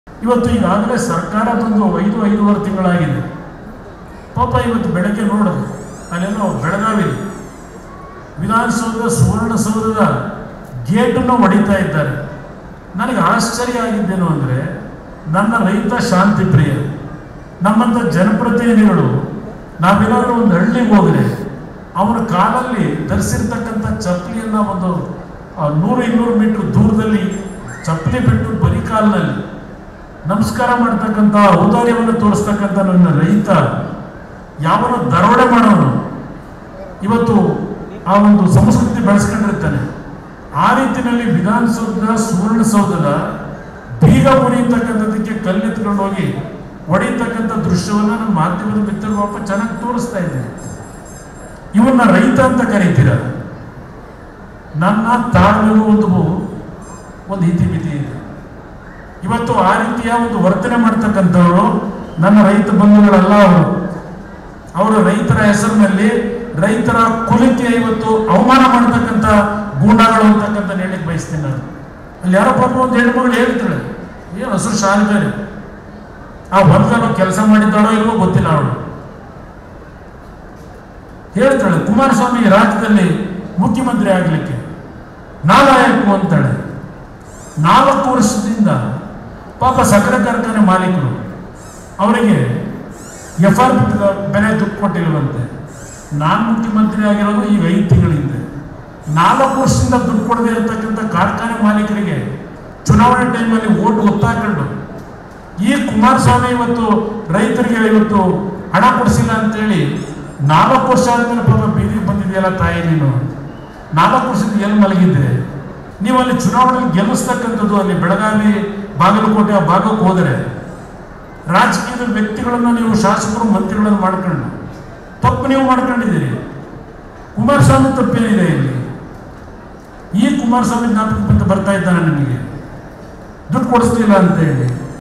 ಇವತ್ತು ಈಗಾಗಲೇ ಸರ್ಕಾರ ಬಂದು ಐದು ಐದೂವರೆ ತಿಂಗಳಾಗಿದೆ ಪಾಪ ಇವತ್ತು ಬೆಳಗ್ಗೆ ನೋಡಿದೆ ಅಲ್ಲೆಲ್ಲೋ ಬೆಳಗಾವಿ ವಿಧಾನಸೌಧದ ಸುವರ್ಣಸೌಧದ ಗೇಟನ್ನು ಹೊಡಿತಾ ಇದ್ದಾರೆ ನನಗೆ ಆಶ್ಚರ್ಯ ಆಗಿದ್ದೇನು ಅಂದರೆ ನನ್ನ ರೈತ ಶಾಂತಿ ಪ್ರಿಯ ನಮ್ಮಂಥ ಜನಪ್ರತಿನಿಧಿಗಳು ನಾವೇನಾದ್ರೂ ಒಂದು ಹಳ್ಳಿಗೆ ಹೋದರೆ ಅವನ ಕಾಲಲ್ಲಿ ಧರಿಸಿರ್ತಕ್ಕಂಥ ಚಪ್ಪಲಿಯನ್ನು ಒಂದು ಆ, ನೂರು ಇನ್ನೂರು ಮೀಟರ್ ದೂರದಲ್ಲಿ ಚಪ್ಪಲಿ ಬಿಟ್ಟು ಬರೀ ಕಾಲಿನಲ್ಲಿ ನಮಸ್ಕಾರ ಮಾಡ್ತಕ್ಕಂಥ ಔದಾರ್ಯವನ್ನು ತೋರಿಸ್ತಕ್ಕಂಥ ನನ್ನ ರೈತ ಯಾವನು ದರೋಡೆ ಮಾಡೋನು ಇವತ್ತು ಆ ಒಂದು ಸಂಸ್ಕೃತಿ ಬೆಳೆಸ್ಕೊಂಡಿರ್ತಾನೆ ಆ ರೀತಿಯಲ್ಲಿ ವಿಧಾನಸೌಧದ ಸುವರ್ಣಸೌಧದ ಬೀಗ ಮುರಿಯತಕ್ಕಂಥದ್ದಕ್ಕೆ ಕಲ್ಲೆತ್ಕೊಂಡು ಹೋಗಿ ಹೊಡೆಯತಕ್ಕಂಥ ದೃಶ್ಯವನ್ನು ನಮ್ಮ ಮಾಧ್ಯಮದ ಮಿತ್ರರು ಪಾಪ ಚೆನ್ನಾಗಿ ತೋರಿಸ್ತಾ ಇದ್ದಾರೆ ಇವನ್ನ ರೈತ ಅಂತ ಕರೀತೀರ ನನ್ನ ತಾಳ್ಮೆಗೂ ಒಂದು ಒಂದು ಇತಿಮಿತಿ ಇದೆ ಇವತ್ತು ಆ ರೀತಿಯ ಒಂದು ವರ್ತನೆ ಮಾಡ್ತಕ್ಕಂಥವರು ನನ್ನ ರೈತ ಬಂಧುಗಳಲ್ಲ ಅವರು ಅವರು ರೈತರ ಹೆಸರಿನಲ್ಲಿ ರೈತರ ಕುಲಕ್ಕೆ ಇವತ್ತು ಅವಮಾನ ಮಾಡತಕ್ಕಂಥ ಗೂಂಡಾಗಳು ಅಂತಕ್ಕಂಥ ಹೇಳಿಕ್ ಬಯಸ್ತೀನಿ ನಾನು ಅಲ್ಲಿ ಯಾರೋ ಪಾಪ ಒಂದು ಹೆಣ್ಮಗಳು ಹೇಳ್ತಾಳೆ ಏನು ಹಸಿರು ಶಾಲೆ ಬೇರೆ ಆ ಹೊಲದಲ್ಲಿ ಕೆಲಸ ಮಾಡಿದ್ದಾಳೋ ಇಲ್ವೋ ಗೊತ್ತಿಲ್ಲ ಅವಳು ಹೇಳ್ತಾಳೆ ಕುಮಾರಸ್ವಾಮಿ ಈ ರಾಜ್ಯದಲ್ಲಿ ಮುಖ್ಯಮಂತ್ರಿ ಆಗಲಿಕ್ಕೆ ನಾಲಾಯಕು ಅಂತಾಳೆ ನಾಲ್ಕು ವರ್ಷದಿಂದ ಪಾಪ ಸಕ್ಕರೆ ಕಾರ್ಖಾನೆ ಮಾಲೀಕರು ಅವರಿಗೆ ಎಫ್ ಆರ್ ಪಿ ಬೆಲೆ ದುಡ್ಡು ಕೊಟ್ಟಿಲ್ವಂತೆ ನಾನು ಮುಖ್ಯಮಂತ್ರಿ ಆಗಿರೋದು ಈಗ ಐದು ತಿಂಗಳ ಹಿಂದೆ ನಾಲ್ಕು ವರ್ಷದಿಂದ ದುಡ್ಡು ಕೊಡದೇ ಇರತಕ್ಕಂಥ ಕಾರ್ಖಾನೆ ಮಾಲೀಕರಿಗೆ ಚುನಾವಣೆ ಟೈಮಲ್ಲಿ ಓಟ್ ಗೊತ್ತಾಕೊಂಡು ಈ ಕುಮಾರಸ್ವಾಮಿ ಇವತ್ತು ರೈತರಿಗೆ ಇವತ್ತು ಹಣ ಕೊಡಿಸಿಲ್ಲ ಅಂತೇಳಿ ನಾಲ್ಕು ವರ್ಷ ಆದ್ಮೇಲೆ ಪಾಪ ಬೀದಿಗೆ ಬಂದಿದೆಯಲ್ಲ ತಾಯಿ ನೀನು ನಾಲ್ಕು ವರ್ಷದಿಂದ ಎಲ್ಲಿ ಮಲಗಿದ್ದೆ ನೀವು ಅಲ್ಲಿ ಚುನಾವಣೆಯಲ್ಲಿ ಗೆಲ್ಲಿಸ್ತಕ್ಕಂಥದ್ದು ಅಲ್ಲಿ ಬೆಳಗಾವಿ ಬಾಗಲಕೋಟೆ ಆ ಭಾಗಕ್ಕೆ ಹೋದರೆ ರಾಜಕೀಯದ ವ್ಯಕ್ತಿಗಳನ್ನು ನೀವು ಶಾಸಕರು ಮಂತ್ರಿಗಳನ್ನು ಮಾಡ್ಕೊಂಡು ತಪ್ಪು ನೀವು ಮಾಡ್ಕೊಂಡಿದ್ದೀರಿ ಕುಮಾರಸ್ವಾಮಿ ತಪ್ಪೇನಿದೆ ಇಲ್ಲಿ ಈ ಕುಮಾರಸ್ವಾಮಿ ಜ್ಞಾಪಕ ಬಂದು ಬರ್ತಾ ಇದ್ದಾನೆ ನಿಮಗೆ ದುಡ್ಡು ಕೊಡಿಸ್ಲಿಲ್ಲ ಅಂತ ಹೇಳಿ